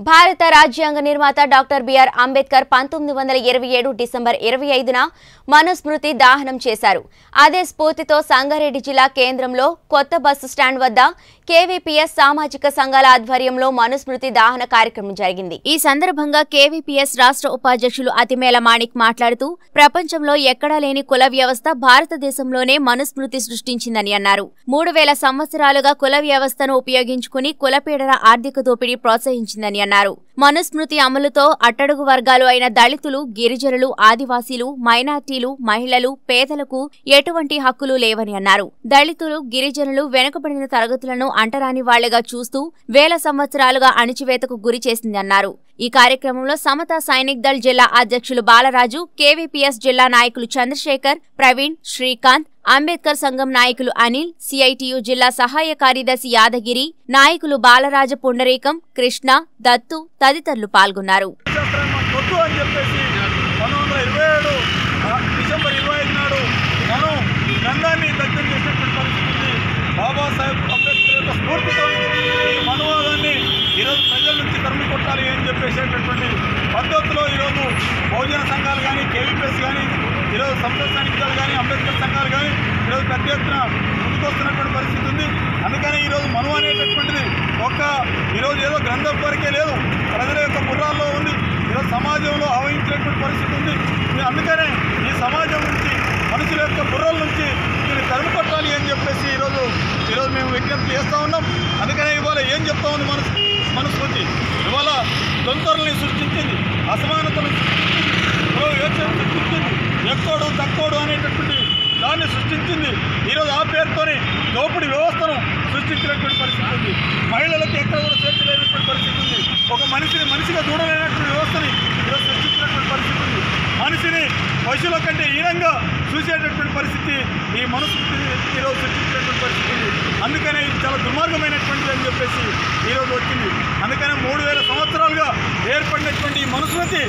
భారత రాజ్యాంగ నిర్మాత డాక్టర్ బిఆర్ అంబేద్కర్ పంతొమ్మిది వందల ఇరవై ఏడు డిసెంబర్ ఇరవై ఐదున మనుస్మృతి దాహనం చేశారు అదే స్ఫూర్తితో సంగారెడ్డి జిల్లా కేంద్రంలో కొత్త బస్సు స్టాండ్ వద్ద కేవీపీఎస్ సామాజిక సంఘాల ఆధ్వర్యంలో మనుస్మృతి దాహన కార్యక్రమం జరిగింది ఈ సందర్భంగా కేవీపీఎస్ రాష్ట్ర ఉపాధ్యక్షులు అతిమేల మాణిక్ మాట్లాడుతూ ప్రపంచంలో ఎక్కడా లేని కుల వ్యవస్థ భారతదేశంలోనే మనుస్మృతి సృష్టించిందని అన్నారు మూడు వేల సంవత్సరాలుగా కుల వ్యవస్థను ఉపయోగించుకుని కులపీడన ఆర్థిక దోపిడీ ప్రోత్సహించిందని అన్నారు మనుస్మృతి అమలుతో అట్టడుగు వర్గాలు అయిన దళితులు గిరిజనులు ఆదివాసీలు మైనార్టీలు మహిళలు పేదలకు ఎటువంటి హక్కులు లేవని అన్నారు దళితులు గిరిజనులు వెనుకబడిన తరగతులను అంటరాని వాళ్లుగా చూస్తూ వేల సంవత్సరాలుగా అణిచివేతకు గురి చేసిందన్నారు ఈ కార్యక్రమంలో సమతా సైనిక్ దళ్ జిల్లా అధ్యక్షులు బాలరాజు కేవీపీఎస్ జిల్లా నాయకులు చంద్రశేఖర్ ప్రవీణ్ శ్రీకాంత్ అంబేద్కర్ సంఘం నాయకులు అనిల్ సిఐటియు జిల్లా సహాయ కార్యదర్శి యాదగిరి నాయకులు బాలరాజ పుండరీకం కృష్ణ దత్తు తదితరులు పాల్గొన్నారు శాస్త్రం మాకు వద్దు అని చెప్పేసి పంతొమ్మిది వందల ఇరవై ఏడు ఆ, డిసెంబర్ ఇరవై ఐదు నాడు మనం ఈ గ్రంథాన్ని దగ్ధం చేసినటువంటి పరిస్థితి ఉంది బాబాసాహెబ్ అంబేద్కర్ యొక్క స్ఫూర్తితో ఈ మనువాదాన్ని ఈరోజు ప్రజల నుంచి తరిమి కొట్టాలి అని చెప్పేసేటటువంటి పద్ధతిలో ఈరోజు బహుజన సంఘాలు కానీ కేవీపీఎస్ కానీ ఈరోజు సంస్థ సైనికులు కానీ అంబేద్కర్ సంఘాలు కానీ ఈరోజు పెద్ద ఎత్తున ముందుకొస్తున్నటువంటి పరిస్థితి ఉంది అందుకని ఈరోజు మనువు అనేటటువంటిది ఒక ఈరోజు ఏదో గ్రంథం వరకే లేదు ప్రజల యొక్క బుర్రాల్లో ఉంది ఈరోజు సమాజంలో ఆవహించేటువంటి పరిస్థితి ఉంది ఈ- అందుకనే ఈ సమాజం నుంచి మనుషుల యొక్క బుర్రల నుంచి దీన్ని తరుము కొట్టాలి అని చెప్పేసి ఈరోజు ఈరోజు మేము విజ్ఞప్తి చేస్తూ ఉన్నాం అందుకనే ఇవాళ ఏం చెప్తా ఉంది మనసు మనస్ఫూర్తి ఇవాళ దొంతరుల్ని సృష్టించింది అసమానతను సృష్టించింది కుల వివక్షను సృష్టించింది ఎక్కోడు తక్కువడు అనేటటువంటి దాన్ని సృష్టించింది ఈరోజు ఆ పేరుతోనే దోపిడీ వ్యవస్థను సృష్టించినటువంటి పరిస్థితి ఉంది మహిళలకు ఎక్కడ కూడా స్వేచ్ఛ లేనటువంటి పరిస్థితి ఉంది ఒక మనిషిని మనిషిగా చూడలేనటువంటి వ్యవస్థని ఈరోజు సృష్టించినటువంటి పరిస్థితి ఉంది మనిషిని పశువుల కంటే హీనంగా చూసేటటువంటి పరిస్థితి ఈ మనస్ఫూర్తి ఈరోజు సృష్టించినటువంటి పరిస్థితి ఉంది అందుకనే ఇది చాలా దుర్మార్గమైనటువంటిది అని చెప్పేసి ఈరోజు వచ్చింది అందుకనే మూడు వేల సంవత్సరాలుగా ఏర్పడినటువంటి ఈ మనుస్మృతి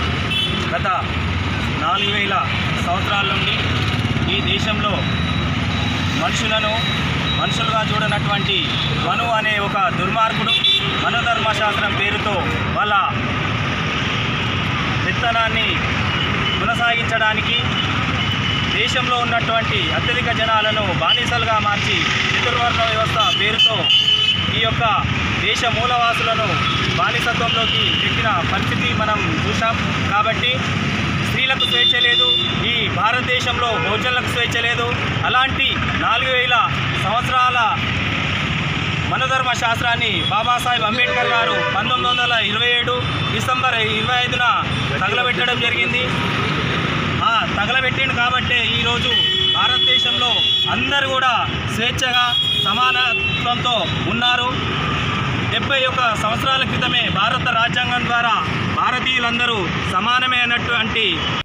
గత నాలుగు వేల సంవత్సరాల నుండి ఈ దేశంలో మనుషులను మనుషులుగా చూడనటువంటి మను అనే ఒక దుర్మార్గుడు మనోధర్మశాస్త్రం పేరుతో వాళ్ళ విత్తనాన్ని కొనసాగించడానికి దేశంలో ఉన్నటువంటి అత్యధిక జనాలను బానిసలుగా మార్చి చతుర్వర్ణ వ్యవస్థ పేరుతో ఈ యొక్క దేశ మూలవాసులను బానిసత్వంలోకి పెట్టిన పరిస్థితి మనం చూసాం కాబట్టి స్త్రీలకు స్వేచ్ఛ లేదు ఈ భారతదేశంలో బహుజనులకు స్వేచ్ఛ లేదు అలాంటి నాలుగు వేల సంవత్సరాల మనధర్మ శాస్త్రాన్ని బాబాసాహెబ్ అంబేద్కర్ గారు పంతొమ్మిది వందల ఇరవై ఏడు డిసెంబర్ ఇరవై ఐదున తగలబెట్టడం జరిగింది ఆ తగలబెట్టిండు కాబట్టే ఈరోజు భారతదేశంలో అందరూ కూడా స్వేచ్ఛగా సమానత్వంతో ఉన్నారు డెబ్బై ఒక్క సంవత్సరాల క్రితమే భారత రాజ్యాంగం ద్వారా భారతీయులందరూ సమానమే అన్నటువంటి